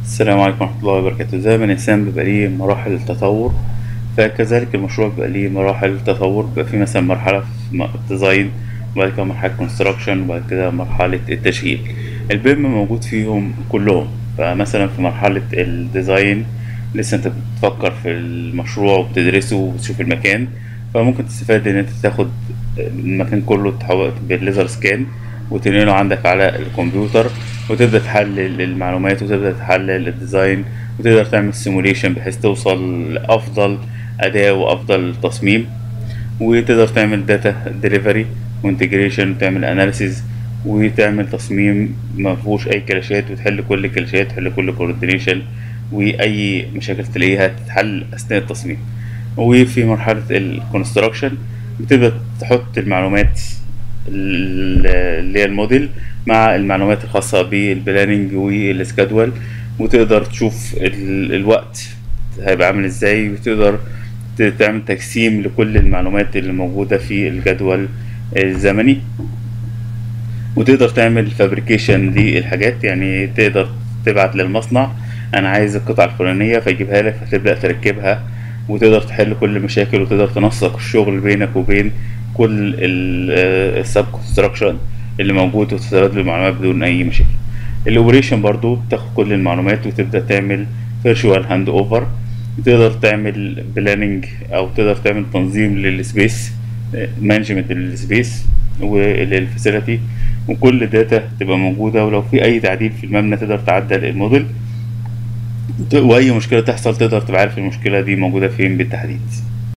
السلام عليكم ورحمة الله وبركاته زي ما الإنسان بيبقى ليه مراحل تطور فكذلك المشروع بيبقى ليه مراحل تطور بيبقى فيه مثلا مرحلة في م- الديزاين وبعد كده مرحلة كونستراكشن وبعد كده مرحلة التشغيل البيم موجود فيهم كلهم فمثلا في مرحلة الديزاين لسه انت بتفكر في المشروع وبتدرسه وبتشوف المكان فممكن تستفاد ان انت تاخد المكان كله تحول بالليزر سكان وتنقله عندك على الكمبيوتر وتبدأ تحلل المعلومات وتبدأ تحلل الديزاين وتقدر تعمل سيموليشن بحيث توصل لأفضل أداء وأفضل تصميم وتقدر تعمل داتا ديليفري وانتجريشن وتعمل اناليسيز وتعمل تصميم ما فيهوش اي كلاشات وتحل كل الكلاشات تحل كل كوردينيشن واي مشاكل تلاقيها تتحل اثناء التصميم وفي مرحله الكونستراكشن بتبدا تحط المعلومات ال- اللي هي الموديل مع المعلومات الخاصه بالبلاننج والسكادول وتقدر تشوف ال- الوقت هيبقى عامل ازاي وتقدر ت- تعمل تقسيم لكل المعلومات اللي موجودة في الجدول الزمني وتقدر تعمل فابريكيشن للحاجات يعني تقدر تبعت للمصنع انا عايز القطعة الفلانية فيجيبها لك فتبدأ تركبها وتقدر تحل كل المشاكل وتقدر تنسق الشغل بينك وبين كل السب كونستراكشن اللي موجود وتستفاد المعلومات بدون اي مشاكل الاوبريشن برضو بتاخد كل المعلومات وتبدأ تعمل فيرتشوال هاند اوفر تقدر تعمل بلاننج او تقدر تعمل تنظيم للسبيس مانجمنت للسبيس وللفاسيلتي وكل داتا تبقى موجودة ولو في أي تعديل في المبنى تقدر تعدل الموديل وأي مشكلة تحصل تقدر تبقى عارف المشكلة دي موجودة فين بالتحديد